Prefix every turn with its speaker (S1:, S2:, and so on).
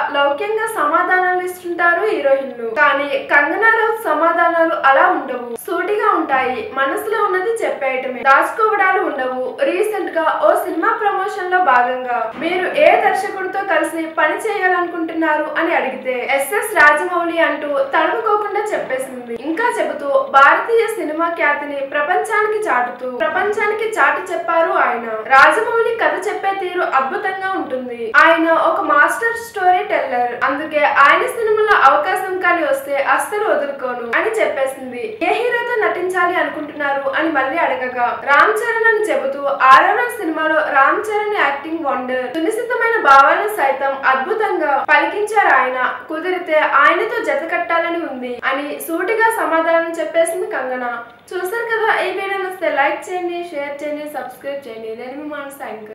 S1: లౌక్యంగా సమాధానాలు ఇస్తుంటారు హీరోయిన్లు కానీ కంగనా రౌత్ సమాధానాలు అలా ఉండవు సూటిగా ఉంటాయి మనసులో ఉన్నది చెప్పేయటమే దాచుకోవడాలు ఉండవు రీసెంట్ గా ఓ సినిమా ప్రమోషన్ లో భాగంగా మీరు ఏ దర్శకుడితో కలిసి పని చేయాలనుకుంటున్నారు అని అడిగితే ఎస్ఎస్ రాజమౌళి అంటూ తడుముకోకుండా చెప్పేసింది ఇంకా చెబుతూ భారతీయ సినిమా ఖ్యాతిని ప్రపంచానికి చాటుతూ ప్రపంచానికి చాటి చెప్పారు ఆయన రాజమౌళి కథ చెప్పే తీరు అద్భుతంగా ఉంటుంది ఆయన ఒక మాస్టర్ స్టోరీ టెల్లర్ అందుకే ఆయన సినిమాలో అవకాశం కానీ వస్తే అస్సలు వదులుకోను అని చెప్పేసింది ఏ హీరోతో నటించాలి అనుకుంటున్నారు అని మళ్ళీ అడగగా రామ్ చరణ్ అని చెబుతూ ఆర్ఆర్ఆర్ సినిమాలో రామ్ చరణ్ యాక్టింగ్ వండర్ సునిశ్చితమైన భావాలను సైతం అద్భుతంగా పలికించారు ఆయన కుదిరితే ఆయనతో జత కట్టాలని ఉంది అని సూటిగా సమాధానం చెప్పేసింది కంగన చూసారు కదా ఈ వీడియో నచ్చితే లైక్ చేయండి షేర్ చేయండి సబ్స్క్రైబ్ చేయండి నేను మీ మానస యాంకర్